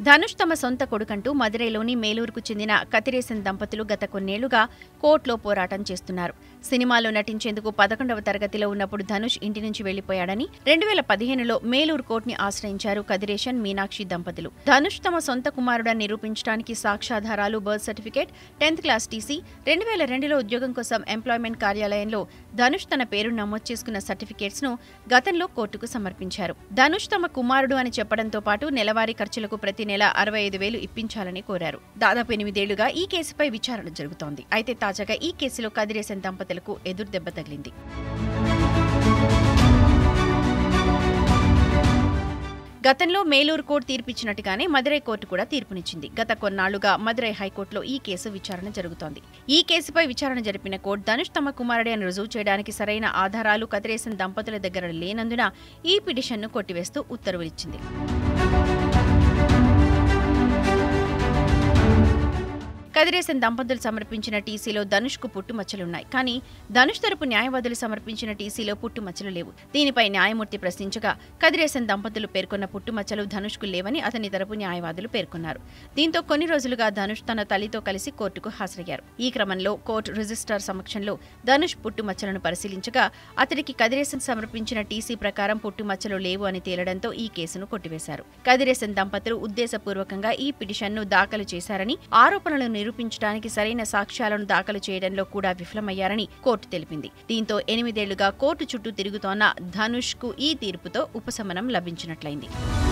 ధనుష్ తమ సొంత కొడుకంటూ మదురైలోని మేలూరుకు చెందిన కతిరేసన్ దంపతులు గత కొన్నేళ్లుగా కోర్టులో పోరాటం చేస్తున్నారు సినిమాలో నటించేందుకు పదకొండవ తరగతిలో ఉన్నప్పుడు ధనుష్ ఇంటి నుంచి వెళ్లిపోయాడని రెండు వేల పదిహేనులో మేలూరు కోర్టుని ఆశ్రయించారు కదిరేషన్ మీనాక్షి దంపతులు ధనుష్ తమ సొంత కుమారుడని నిరూపించడానికి సాక్ష్యాధారాలు birth certificate tenth class TC రెండు వేల రెండులో ఉద్యోగం కోసం ఎంప్లాయ్మెంట్ కార్యాలయంలో ధనుష్ తన పేరు నమోదు చేసుకున్న సర్టిఫికేట్స్ ను గతంలో కోర్టుకు సమర్పించారు ధనుష్ తమ కుమారుడు అని చెప్పడంతో పాటు నెలవారీ ఖర్చులకు ప్రతి నెల అరవై ఐదు వేలు ఇప్పించాలని కోరారు దాదాపు ఎనిమిదేళ్లుగా ఈ కేసుపై విచారణ జరుగుతోంది అయితే తాజాగా ఈ కేసులో కదిరేసన్ దంపతులకు ఎదురు దెబ్బ తగిలింది గతంలో మేలూరు కోర్టు తీర్పిచ్చినట్టుగానే మదురై కోర్టు కూడా తీర్పునిచ్చింది గత కొన్నాళ్లుగా మదురై హైకోర్టులో ఈ కేసు విచారణ జరుగుతోంది ఈ కేసుపై విచారణ జరిపిన కోర్టు ధనుష్ తమ కుమారుడే అని రుజువు చేయడానికి సరైన ఆధారాలు కదిరేసిన దంపతుల దగ్గర లేనందున ఈ పిటిషన్ను కొట్టివేస్తూ ఉత్తర్వులిచ్చింది కదిరేసన్ దంపతులు సమర్పించిన టీసీలో ధనుష్కు పుట్టుమచ్చలున్నాయి కానీ ధనుష్ తరపు న్యాయవాదులు సమర్పించిన టీసీలో పుట్టుమచ్చలు లేవు దీనిపై న్యాయమూర్తి ప్రశ్నించగా కదిరేసన్ దంపతులు పేర్కొన్న పుట్టుమచ్చలు ధనుష్కు లేవని అతని తరపు న్యాయవాదులు పేర్కొన్నారు దీంతో కొన్ని రోజులుగా ధనుష్ తన తల్లితో కలిసి కోర్టుకు హాజరయ్యారు ఈ క్రమంలో కోర్టు రిజిస్ట్రార్ సమక్షంలో ధనుష్ పుట్టుమచ్చలను పరిశీలించగా అతడికి కదిరేసన్ సమర్పించిన టీసీ ప్రకారం పుట్టుమచ్చలు లేవు అని తేలడంతో ఈ కేసును కొట్టివేశారు కదిరేసన్ దంపతులు ఉద్దేశపూర్వకంగా ఈ పిటిషన్ను దాఖలు చేశారని ఆరోపణలను నిరూపించడానికి సరైన సాక్ష్యాలను దాఖలు చేయడంలో కూడా విఫలమయ్యారని కోర్టు తెలిపింది దీంతో ఎనిమిదేళ్లుగా కోర్టు చుట్టూ తిరుగుతోన్న ధనుష్ కు ఈ తీర్పుతో ఉపశమనం లభించినట్లయింది